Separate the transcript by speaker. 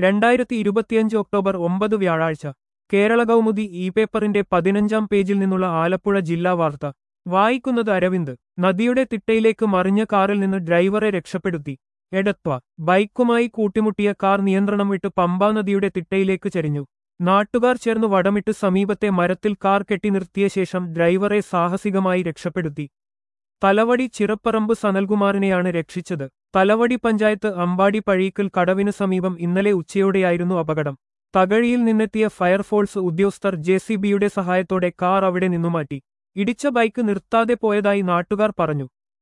Speaker 1: രണ്ടായിരത്തി ഇരുപത്തിയഞ്ച് ഒക്ടോബർ ഒമ്പത് വ്യാഴാഴ്ച കേരള കൗമുദി ഇ പേപ്പറിന്റെ പതിനഞ്ചാം പേജിൽ നിന്നുള്ള ആലപ്പുഴ ജില്ലാ വാർത്ത വായിക്കുന്നത് അരവിന്ദ് നദിയുടെ തിട്ടയിലേക്ക് മറിഞ്ഞ കാറിൽ നിന്ന് ഡ്രൈവറെ രക്ഷപ്പെടുത്തി എടത്വ ബൈക്കുമായി കൂട്ടിമുട്ടിയ കാർ നിയന്ത്രണം വിട്ട് പമ്പാ നദിയുടെ തിട്ടയിലേക്ക് ചരിഞ്ഞു നാട്ടുകാർ ചേർന്ന് വടമിട്ട് സമീപത്തെ മരത്തിൽ കാർ കെട്ടി നിർത്തിയ ശേഷം ഡ്രൈവറെ സാഹസികമായി രക്ഷപ്പെടുത്തി തലവടി ചിറപ്പറമ്പ് സനൽകുമാറിനെയാണ് രക്ഷിച്ചത് തലവടി പഞ്ചായത്ത് അമ്പാടി പഴീക്കൽ കടവിന് സമീപം ഇന്നലെ ഉച്ചയോടെയായിരുന്നു അപകടം തകഴിയിൽ നിന്നെത്തിയ ഫയർഫോഴ്സ് ഉദ്യോഗസ്ഥർ ജെ സി ബിയുടെ സഹായത്തോടെ കാർ അവിടെ നിന്നുമാറ്റി ഇടിച്ച ബൈക്ക് നിർത്താതെ പോയതായി നാട്ടുകാർ പറഞ്ഞു